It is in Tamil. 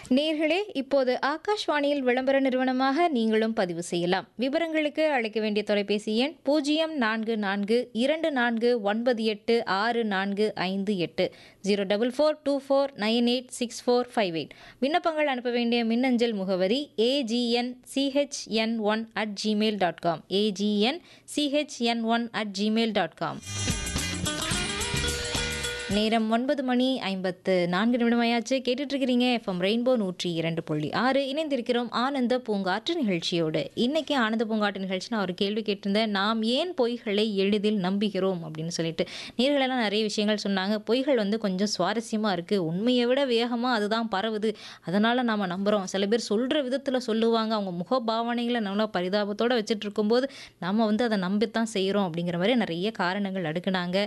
நேர்களே இப்போது ஆகாஷ்வாணியில் விளம்பர நிறுவனமாக நீங்களும் பதிவு செய்யலாம் விவரங்களுக்கு அழைக்க வேண்டிய தொலைபேசி எண் பூஜ்ஜியம் நான்கு நான்கு இரண்டு நான்கு ஒன்பது எட்டு ஆறு நான்கு ஐந்து எட்டு zero double four two four nine eight six four five eight விண்ணப்பங்கள் அனுப்ப வேண்டிய மின்னஞ்சல் முகவரி AGN CHN one at Gmail dot com AGN CHN one at Gmail dot com நேரம் ஒன்பது மணி ஐம்பத்து நான்கு நிமிடமாயாச்சு கேட்டுட்டு இருக்கிறீங்க எஃப்எம் ரெயின்போ நூற்றி இரண்டு புள்ளி ஆறு இணைந்திருக்கிறோம் ஆனந்த பூங்காற்று நிகழ்ச்சியோடு இன்னைக்கு ஆனந்த பூங்காற்று நிகழ்ச்சி நான் ஒரு கேள்வி கேட்டிருந்தேன் நாம் ஏன் பொய்களை எளிதில் நம்புகிறோம் அப்படின்னு சொல்லிட்டு நேர்களெல்லாம் நிறைய விஷயங்கள் சொன்னாங்க பொய்கள் வந்து கொஞ்சம் சுவாரஸ்யமாக இருக்குது உண்மையை விட வேகமாக அதுதான் பரவுது அதனால் நாம் நம்புகிறோம் சில பேர் சொல்கிற விதத்தில் சொல்லுவாங்க அவங்க முகபாவனைகளை நல்லா பரிதாபத்தோடு வச்சுட்டு இருக்கும்போது நம்ம வந்து அதை நம்பித்தான் செய்கிறோம் அப்படிங்கிற மாதிரி நிறைய காரணங்கள் அடுக்குனாங்க